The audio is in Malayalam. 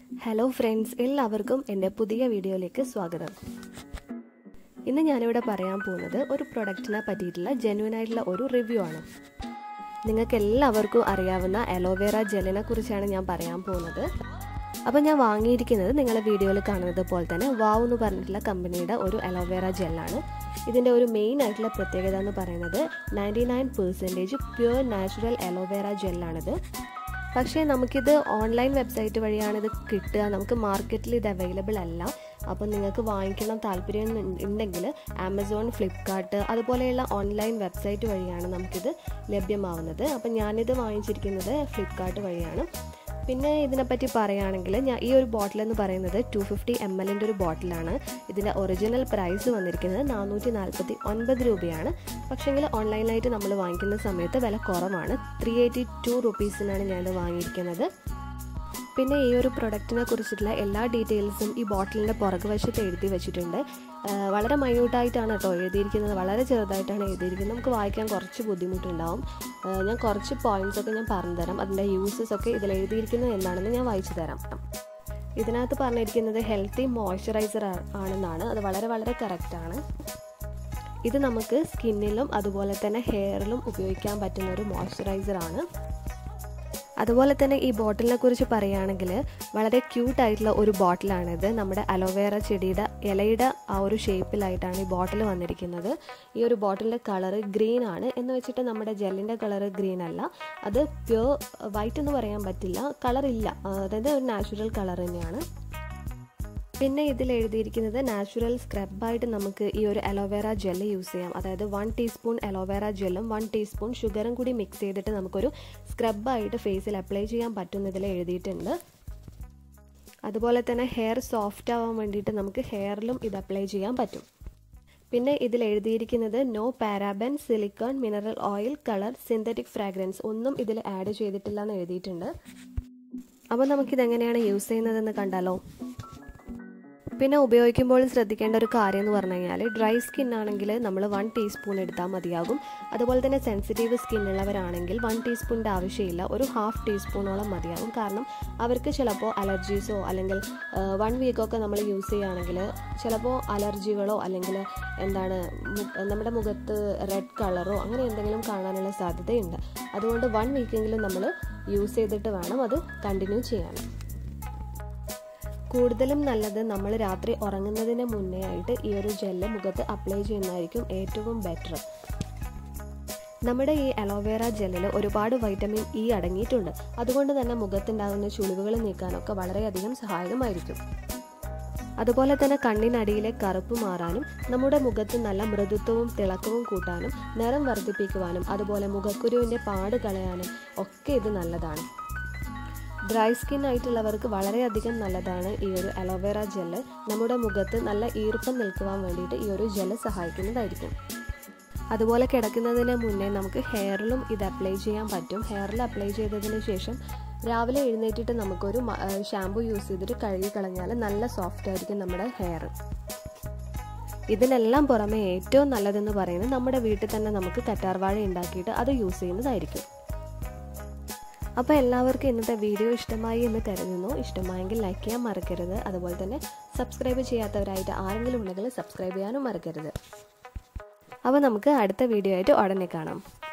ഹലോ ഫ്രണ്ട്സ് എല്ലാവർക്കും എൻ്റെ പുതിയ വീഡിയോയിലേക്ക് സ്വാഗതം ഇന്ന് ഞാനിവിടെ പറയാൻ പോകുന്നത് ഒരു പ്രൊഡക്റ്റിനെ പറ്റിയിട്ടുള്ള ജെന്യൂൻ ആയിട്ടുള്ള ഒരു റിവ്യൂ ആണ് നിങ്ങൾക്ക് എല്ലാവർക്കും അറിയാവുന്ന അലോവേറ ജെല്ലിനെ കുറിച്ചാണ് ഞാൻ പറയാൻ പോകുന്നത് അപ്പോൾ ഞാൻ വാങ്ങിയിരിക്കുന്നത് നിങ്ങളെ വീഡിയോയിൽ കാണുന്നത് പോലെ തന്നെ വാവ് എന്ന് പറഞ്ഞിട്ടുള്ള കമ്പനിയുടെ ഒരു അലോവേറ ജെല്ലാണ് ഇതിൻ്റെ ഒരു മെയിൻ ആയിട്ടുള്ള പ്രത്യേകത എന്ന് പറയുന്നത് ninety nine percentage pure natural aloe vera ജെല്ലാണിത് പക്ഷേ നമുക്കിത് ഓൺലൈൻ വെബ്സൈറ്റ് വഴിയാണ് ഇത് കിട്ടുക നമുക്ക് മാർക്കറ്റിൽ ഇത് അവൈലബിൾ അല്ല അപ്പോൾ നിങ്ങൾക്ക് വാങ്ങിക്കണം താല്പര്യം ഉണ്ടെങ്കിൽ ആമസോൺ ഫ്ലിപ്കാർട്ട് അതുപോലെയുള്ള ഓൺലൈൻ വെബ്സൈറ്റ് വഴിയാണ് നമുക്കിത് ലഭ്യമാവുന്നത് അപ്പോൾ ഞാനിത് വാങ്ങിച്ചിരിക്കുന്നത് ഫ്ലിപ്കാർട്ട് വഴിയാണ് പിന്നെ ഇതിനെപ്പറ്റി പറയുകയാണെങ്കിൽ ഞാൻ ഈ ഒരു ബോട്ടിൽ എന്ന് പറയുന്നത് ടു ഫിഫ്റ്റി എം എല്ലിൻ്റെ ഒരു ബോട്ടിലാണ് ഇതിൻ്റെ ഒറിജിനൽ പ്രൈസ് വന്നിരിക്കുന്നത് നാനൂറ്റി നാൽപ്പത്തി ഒൻപത് രൂപയാണ് പക്ഷേങ്കിൽ ഓൺലൈനായിട്ട് നമ്മൾ വാങ്ങിക്കുന്ന സമയത്ത് വില കുറവാണ് ത്രീ എയ്റ്റി ടു റുപ്പീസിനാണ് ഞാനിത് വാങ്ങിയിരിക്കുന്നത് പിന്നെ ഈ ഒരു പ്രൊഡക്റ്റിനെ കുറിച്ചിട്ടുള്ള എല്ലാ ഡീറ്റെയിൽസും ഈ ബോട്ടിലിൻ്റെ പുറകുവശത്ത് എഴുതി വെച്ചിട്ടുണ്ട് വളരെ മൈന്യൂട്ടായിട്ടാണ് കേട്ടോ എഴുതിയിരിക്കുന്നത് വളരെ ചെറുതായിട്ടാണ് എഴുതിയിരിക്കുന്നത് നമുക്ക് വായിക്കാൻ കുറച്ച് ബുദ്ധിമുട്ടുണ്ടാവും ഞാൻ കുറച്ച് പോയിന്റ്സ് ഒക്കെ ഞാൻ പറഞ്ഞു തരാം അതിൻ്റെ യൂസസ് ഒക്കെ ഇതിൽ എഴുതിയിരിക്കുന്നത് എന്താണെന്ന് ഞാൻ വായിച്ചു തരാം ഇതിനകത്ത് പറഞ്ഞിരിക്കുന്നത് ഹെൽത്തി മോയ്സ്ചറൈസർ ആണെന്നാണ് അത് വളരെ വളരെ കറക്റ്റാണ് ഇത് നമുക്ക് സ്കിന്നിലും അതുപോലെ തന്നെ ഹെയറിലും ഉപയോഗിക്കാൻ പറ്റുന്ന ഒരു മോയ്സ്ചറൈസർ ആണ് അതുപോലെ തന്നെ ഈ ബോട്ടിലിനെ കുറിച്ച് പറയുകയാണെങ്കിൽ വളരെ ക്യൂട്ടായിട്ടുള്ള ഒരു ബോട്ടിലാണിത് നമ്മുടെ അലോവേറ ചെടിയുടെ ഇലയുടെ ആ ഒരു ഷേപ്പിലായിട്ടാണ് ഈ ബോട്ടിൽ വന്നിരിക്കുന്നത് ഈ ഒരു ബോട്ടിലിൻ്റെ കളറ് ഗ്രീൻ ആണ് എന്ന് വെച്ചിട്ട് നമ്മുടെ ജെല്ലിൻ്റെ കളറ് ഗ്രീൻ അല്ല അത് പ്യൂർ വൈറ്റ് എന്ന് പറയാൻ പറ്റില്ല കളറില്ല അതായത് ഒരു നാച്ചുറൽ കളർ തന്നെയാണ് പിന്നെ ഇതിൽ എഴുതിയിരിക്കുന്നത് നാച്ചുറൽ സ്ക്രബായിട്ട് നമുക്ക് ഈ ഒരു അലോവേറ ജെല്ല് യൂസ് ചെയ്യാം അതായത് വൺ ടീസ്പൂൺ അലോവേറ ജെല്ലും വൺ ടീസ്പൂൺ ഷുഗറും കൂടി മിക്സ് ചെയ്തിട്ട് നമുക്കൊരു സ്ക്രബായിട്ട് ഫേസിൽ അപ്ലൈ ചെയ്യാൻ പറ്റുന്നതിൽ എഴുതിയിട്ടുണ്ട് അതുപോലെ തന്നെ ഹെയർ സോഫ്റ്റ് ആവാൻ വേണ്ടിയിട്ട് നമുക്ക് ഹെയറിലും ഇത് അപ്ലൈ ചെയ്യാൻ പറ്റും പിന്നെ ഇതിൽ എഴുതിയിരിക്കുന്നത് no paraben silicone mineral oil colour synthetic fragrance ഒന്നും ഇതിൽ ആഡ് ചെയ്തിട്ടില്ല എന്ന് എഴുതിയിട്ടുണ്ട് അപ്പോൾ നമുക്കിതെങ്ങനെയാണ് യൂസ് ചെയ്യുന്നതെന്ന് കണ്ടാലോ പിന്നെ ഉപയോഗിക്കുമ്പോൾ ശ്രദ്ധിക്കേണ്ട ഒരു കാര്യം എന്ന് പറഞ്ഞു കഴിഞ്ഞാൽ ഡ്രൈ സ്കിൻ ആണെങ്കിൽ നമ്മൾ വൺ ടീസ്പൂൺ എടുത്താൽ മതിയാകും അതുപോലെ തന്നെ സെൻസിറ്റീവ് സ്കിൻ ഉള്ളവരാണെങ്കിൽ വൺ ടീസ്പൂണിൻ്റെ ആവശ്യമില്ല ഒരു ഹാഫ് ടീസ്പൂണോളം മതിയാകും കാരണം അവർക്ക് ചിലപ്പോൾ അലർജീസോ അല്ലെങ്കിൽ വൺ വീക്കൊക്കെ നമ്മൾ യൂസ് ചെയ്യുകയാണെങ്കിൽ ചിലപ്പോൾ അലർജികളോ അല്ലെങ്കിൽ എന്താണ് നമ്മുടെ മുഖത്ത് റെഡ് കളറോ അങ്ങനെ എന്തെങ്കിലും കാണാനുള്ള സാധ്യതയുണ്ട് അതുകൊണ്ട് വൺ വീക്കെങ്കിലും നമ്മൾ യൂസ് ചെയ്തിട്ട് വേണം അത് കണ്ടിന്യൂ ചെയ്യാൻ കൂടുതലും നല്ലത് നമ്മൾ രാത്രി ഉറങ്ങുന്നതിന് മുന്നേ ആയിട്ട് ഈ ഒരു ജെല്ല് മുഖത്ത് അപ്ലൈ ചെയ്യുന്നതായിരിക്കും ഏറ്റവും ബെറ്റർ നമ്മുടെ ഈ അലോവേറ ജെല്ലിൽ ഒരുപാട് വൈറ്റമിൻ ഇ അടങ്ങിയിട്ടുണ്ട് അതുകൊണ്ട് തന്നെ മുഖത്തുണ്ടാകുന്ന ചുളിവുകൾ നീക്കാനൊക്കെ വളരെയധികം സഹായകമായിരിക്കും അതുപോലെ തന്നെ കണ്ണിനടിയിലെ കറുപ്പ് മാറാനും നമ്മുടെ മുഖത്ത് നല്ല മൃദുത്വവും തിളക്കവും കൂട്ടാനും നിറം വർദ്ധിപ്പിക്കുവാനും അതുപോലെ മുഖക്കുരുവിൻ്റെ പാട് കളയാനും ഒക്കെ ഇത് നല്ലതാണ് ഡ്രൈ സ്കിൻ ആയിട്ടുള്ളവർക്ക് വളരെയധികം നല്ലതാണ് ഈ ഒരു അലോവേറ ജെല്ല് നമ്മുടെ മുഖത്ത് നല്ല ഈർപ്പം നിൽക്കുവാൻ വേണ്ടിയിട്ട് ഈ ഒരു ജെല്ല് സഹായിക്കുന്നതായിരിക്കും അതുപോലെ കിടക്കുന്നതിന് മുന്നേ നമുക്ക് ഹെയറിലും ഇത് അപ്ലൈ ചെയ്യാൻ പറ്റും ഹെയറിൽ അപ്ലൈ ചെയ്തതിന് ശേഷം രാവിലെ എഴുന്നേറ്റിട്ട് നമുക്കൊരു ഷാമ്പു യൂസ് ചെയ്തിട്ട് കഴുകി കളഞ്ഞാൽ നല്ല സോഫ്റ്റ് ആയിരിക്കും നമ്മുടെ ഹെയർ ഇതിനെല്ലാം പുറമെ ഏറ്റവും നല്ലതെന്ന് പറയുന്നത് നമ്മുടെ വീട്ടിൽ തന്നെ നമുക്ക് കറ്റാർവാഴ ഉണ്ടാക്കിയിട്ട് അത് യൂസ് ചെയ്യുന്നതായിരിക്കും അപ്പോൾ എല്ലാവർക്കും ഇന്നത്തെ വീഡിയോ ഇഷ്ടമായി എന്ന് കരുതുന്നു ഇഷ്ടമായെങ്കിൽ ലൈക്ക് ചെയ്യാൻ മറക്കരുത് അതുപോലെ തന്നെ സബ്സ്ക്രൈബ് ചെയ്യാത്തവരായിട്ട് ആരെങ്കിലും ഉണ്ടെങ്കിൽ സബ്സ്ക്രൈബ് ചെയ്യാനും മറക്കരുത് അപ്പോൾ നമുക്ക് അടുത്ത വീഡിയോ ആയിട്ട് ഉടനെ കാണാം